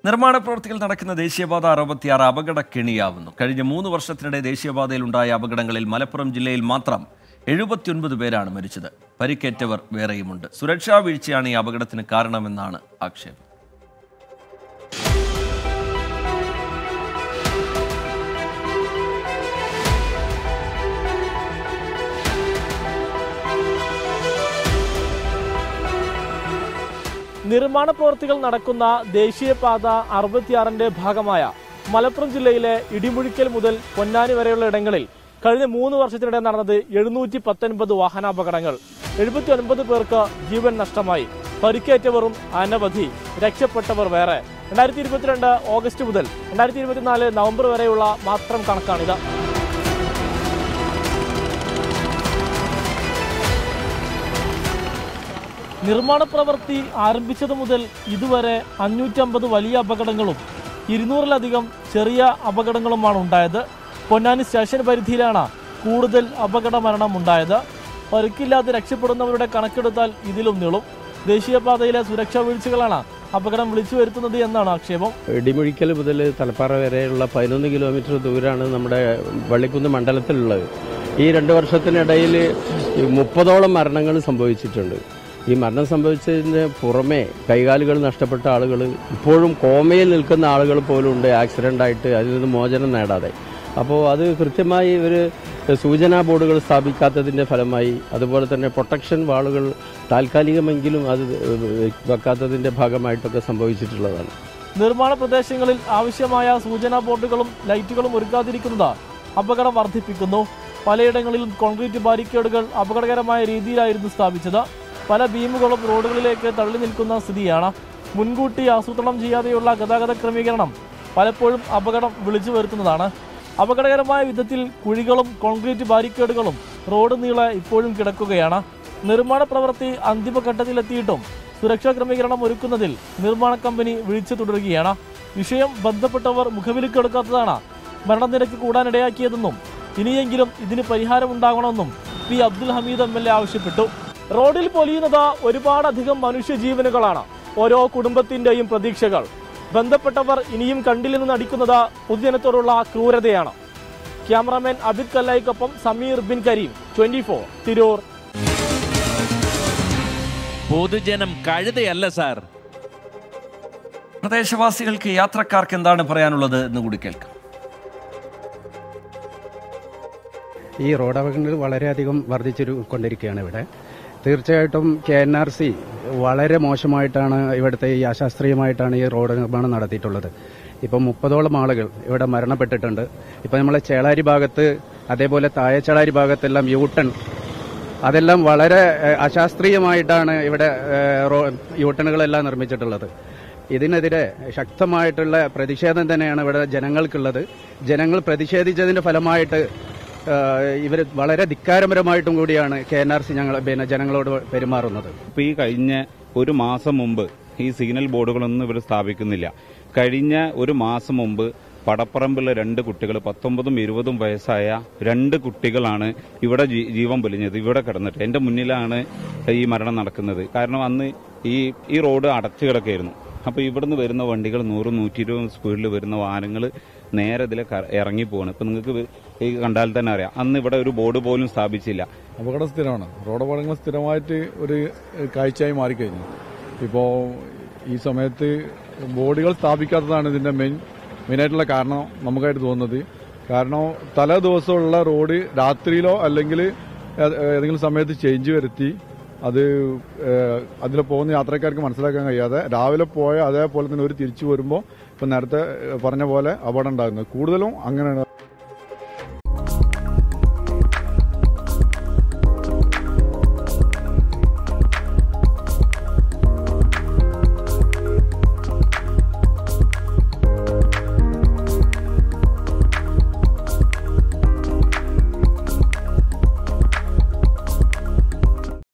നിർമ്മാണ പ്രവൃത്തികൾ നടക്കുന്ന ദേശീയപാത അറുപത്തിയാറ് അപകടക്കെണിയാവുന്നു കഴിഞ്ഞ മൂന്ന് വർഷത്തിനിടെ ദേശീയപാതയിലുണ്ടായ അപകടങ്ങളിൽ മലപ്പുറം ജില്ലയിൽ മാത്രം എഴുപത്തിയൊൻപത് പേരാണ് മരിച്ചത് പരിക്കേറ്റവർ വേറെയുമുണ്ട് സുരക്ഷാ വീഴ്ചയാണ് ഈ അപകടത്തിന് കാരണമെന്നാണ് ആക്ഷേപം നിർമ്മാണ പ്രവൃത്തികൾ നടക്കുന്ന ദേശീയപാത അറുപത്തിയാറിന്റെ ഭാഗമായ മലപ്പുറം ജില്ലയിലെ ഇടിമുഴിക്കൽ മുതൽ പൊന്നാനി വരെയുള്ള ഇടങ്ങളിൽ കഴിഞ്ഞ മൂന്ന് വർഷത്തിനിടെ നടന്നത് എഴുന്നൂറ്റി പത്തൊൻപത് വാഹനാപകടങ്ങൾ എഴുപത്തി ഒൻപത് പേർക്ക് ജീവൻ നഷ്ടമായി പരിക്കേറ്റവരും അനവധി രക്ഷപ്പെട്ടവർ വേറെ രണ്ടായിരത്തി ഇരുപത്തിരണ്ട് ഓഗസ്റ്റ് മുതൽ രണ്ടായിരത്തി ഇരുപത്തിനാല് നവംബർ വരെയുള്ള മാത്രം കണക്കാണിത് നിർമ്മാണ പ്രവൃത്തി ആരംഭിച്ചതു മുതൽ ഇതുവരെ അഞ്ഞൂറ്റമ്പത് വലിയ അപകടങ്ങളും ഇരുന്നൂറിലധികം ചെറിയ അപകടങ്ങളുമാണ് ഉണ്ടായത് പൊന്നാനി സ്റ്റേഷൻ പരിധിയിലാണ് കൂടുതൽ അപകട മരണം ഉണ്ടായത് പരിക്കില്ലാതെ രക്ഷപ്പെടുന്നവരുടെ കണക്കെടുത്താൽ ഇതിലും നീളും ദേശീയപാതയിലെ സുരക്ഷാ വീഴ്ചകളാണ് അപകടം വിളിച്ചു വരുത്തുന്നത് എന്നാണ് ആക്ഷേപം ഇടിമുഴിക്കൽ മുതൽ തലപ്പാറ വരെയുള്ള പതിനൊന്ന് കിലോമീറ്റർ ദൂരമാണ് നമ്മുടെ വള്ളിക്കുന്ന് മണ്ഡലത്തിലുള്ളത് ഈ രണ്ട് വർഷത്തിനിടയിൽ മുപ്പതോളം മരണങ്ങൾ സംഭവിച്ചിട്ടുണ്ട് ഈ മരണം സംഭവിച്ചതിന് പുറമെ കൈകാലുകൾ നഷ്ടപ്പെട്ട ആളുകൾ ഇപ്പോഴും കോമയിൽ നിൽക്കുന്ന ആളുകൾ പോലും ഉണ്ട് ആക്സിഡൻ്റ് ആയിട്ട് അതിൽ നിന്ന് മോചനം നേടാതെ അപ്പോൾ അത് കൃത്യമായി ഒരു സൂചനാ ബോർഡുകൾ സ്ഥാപിക്കാത്തതിൻ്റെ ഫലമായി അതുപോലെ തന്നെ പ്രൊട്ടക്ഷൻ വാളുകൾ താൽക്കാലികമെങ്കിലും അത് വെക്കാത്തതിൻ്റെ ഭാഗമായിട്ടൊക്കെ സംഭവിച്ചിട്ടുള്ളതാണ് നിർമ്മാണ പ്രദേശങ്ങളിൽ ആവശ്യമായ സൂചനാ ബോർഡുകളും ലൈറ്റുകളും ഒരുക്കാതിരിക്കുന്നത് അപകടം വർദ്ധിപ്പിക്കുന്നു പലയിടങ്ങളിലും കോൺക്രീറ്റ് ബാരിക്കേഡുകൾ അപകടകരമായ രീതിയിലായിരുന്നു സ്ഥാപിച്ചത് പല ബീമുകളും റോഡുകളിലേക്ക് തള്ളി നിൽക്കുന്ന സ്ഥിതിയാണ് മുൻകൂട്ടി ആസൂത്രണം ചെയ്യാതെയുള്ള ഗതാഗത ക്രമീകരണം പലപ്പോഴും അപകടം വിളിച്ചു വരുത്തുന്നതാണ് അപകടകരമായ വിധത്തിൽ കുഴികളും കോൺക്രീറ്റ് ബാരിക്കേഡുകളും റോഡ് നീളെ ഇപ്പോഴും കിടക്കുകയാണ് നിർമ്മാണ പ്രവൃത്തി അന്തിമഘട്ടത്തിലെത്തിയിട്ടും സുരക്ഷാ ക്രമീകരണം ഒരുക്കുന്നതിൽ നിർമ്മാണ കമ്പനി വീഴ്ച തുടരുകയാണ് വിഷയം ബന്ധപ്പെട്ടവർ മുഖവിലിക്കെടുക്കാത്തതാണ് മരണനിരക്ക് കൂടാനിടയാക്കിയതെന്നും ഇനിയെങ്കിലും ഇതിന് പരിഹാരമുണ്ടാകണമെന്നും P Abdul Hameed M L A ആവശ്യപ്പെട്ടു റോഡിൽ പൊലിയുന്നത് ഒരുപാടധികം മനുഷ്യജീവനുകളാണ് ഓരോ കുടുംബത്തിന്റെയും പ്രതീക്ഷകൾ ബന്ധപ്പെട്ടവർ ഇനിയും കണ്ടില്ലെന്ന് നടിക്കുന്നത് പൊതുജനത്തോടുള്ള ക്രൂരതയാണ് ക്യാമറാമാൻ അബിദ് കല്ലായിക്കൊപ്പം സമീർ ബിൻ കരീം ട്വന്റി ഫോർ തിരൂർ പൊതുജനം കഴുതയല്ല സാർ പ്രദേശവാസികൾക്ക് യാത്രക്കാർക്ക് എന്താണ് പറയാനുള്ളത് എന്ന് കൂടി കേൾക്കാം ഈ റോഡ് അപകടങ്ങൾ വളരെയധികം വർദ്ധിച്ചു കൊണ്ടിരിക്കുകയാണ് ഇവിടെ തീർച്ചയായിട്ടും കെ എൻ ആർ സി വളരെ മോശമായിട്ടാണ് ഇവിടുത്തെ ഈ അശാസ്ത്രീയമായിട്ടാണ് ഈ റോഡ് നിർമ്മാണം നടത്തിയിട്ടുള്ളത് ഇപ്പം മുപ്പതോളം ആളുകൾ ഇവിടെ മരണപ്പെട്ടിട്ടുണ്ട് ഇപ്പം നമ്മളെ ചേളാരി ഭാഗത്ത് അതേപോലെ താഴെച്ചേളാരി ഭാഗത്തെല്ലാം യൂട്ടൺ അതെല്ലാം വളരെ ഏഹ്, അശാസ്ത്രീയമായിട്ടാണ് ഇവിടെ ഏഹ്, റോ യൂട്ടണുകളെല്ലാം നിർമ്മിച്ചിട്ടുള്ളത് ഇതിനെതിരെ ശക്തമായിട്ടുള്ള പ്രതിഷേധം തന്നെയാണ് ഇവിടെ ജനങ്ങൾക്കുള്ളത് ജനങ്ങൾ പ്രതിഷേധിച്ചതിന്റെ ഫലമായിട്ട് ഇവർ വളരെ ധിക്കാരപരമായിട്ടും കൂടിയാണ് കെ എൻ ആർ സി ഞങ്ങൾ പിന്നെ ജനങ്ങളോട് പെരുമാറുന്നത് ഇപ്പൊ ഈ കഴിഞ്ഞ ഒരു മാസം മുമ്പ് ഈ സിഗ്നൽ ബോർഡുകളൊന്നും ഇവർ സ്ഥാപിക്കുന്നില്ല കഴിഞ്ഞ ഒരു മാസം മുമ്പ് പടപ്പറമ്പിലെ രണ്ട് കുട്ടികൾ പത്തൊമ്പതും ഇരുപതും വയസ്സായ രണ്ട് കുട്ടികളാണ് ഇവിടെ ജീ- ജീവൻ പൊലിഞ്ഞത് ഇവിടെ കിടന്നിട്ട് എന്റെ മുന്നിലാണ് ഈ മരണം നടക്കുന്നത് കാരണം അന്ന് ഈ ഈ റോഡ് അടച്ചു കിടക്കായിരുന്നു അപ്പൊ ഇവിടുന്ന് വരുന്ന വണ്ടികൾ നൂറും നൂറ്റി ഇരുപതും സ്പീഡിൽ വരുന്ന വാഹനങ്ങൾ നേരെ ഇതിലെ ക- ഇറങ്ങി പോവാണ് ഇപ്പൊ നിങ്ങൾക്ക് ഈ കണ്ടാൽ തന്നെ അറിയാം അന്ന് ഇവിടെ ഒരു ബോർഡ് പോലും സ്ഥാപിച്ചില്ല അപകടം സ്ഥിരമാണ് റോഡ് അപകടങ്ങൾ സ്ഥിരമായിട്ട് ഒരു കാഴ്ചയായി മാറിക്കഴിഞ്ഞു ഇപ്പോൾ ഈ സമയത്ത് ബോഡികൾ സ്ഥാപിക്കാത്തതാണ് ഇതിന്റെ മെയിൻ മെയിനായിട്ടുള്ള കാരണം നമുക്കായിട്ട് തോന്നുന്നത് കാരണം തലേ ദിവസമുള്ള റോഡ് രാത്രിയിലോ അല്ലെങ്കിൽ ഏ- ഏതെങ്കിലും സമയത്ത് ചേഞ്ച് വരുത്തി അത് അതിൽ പോകുന്ന യാത്രക്കാർക്ക് മനസ്സിലാക്കാൻ കഴിയാതെ രാവിലെ പോയ അതേപോലെ തന്നെ ഒരു തിരിച്ചു വരുമ്പോൾ ഇപ്പം നേരത്തെ പറഞ്ഞ പോലെ അപകടം ഉണ്ടാകുന്നത് കൂടുതലും അങ്ങനെയാണ്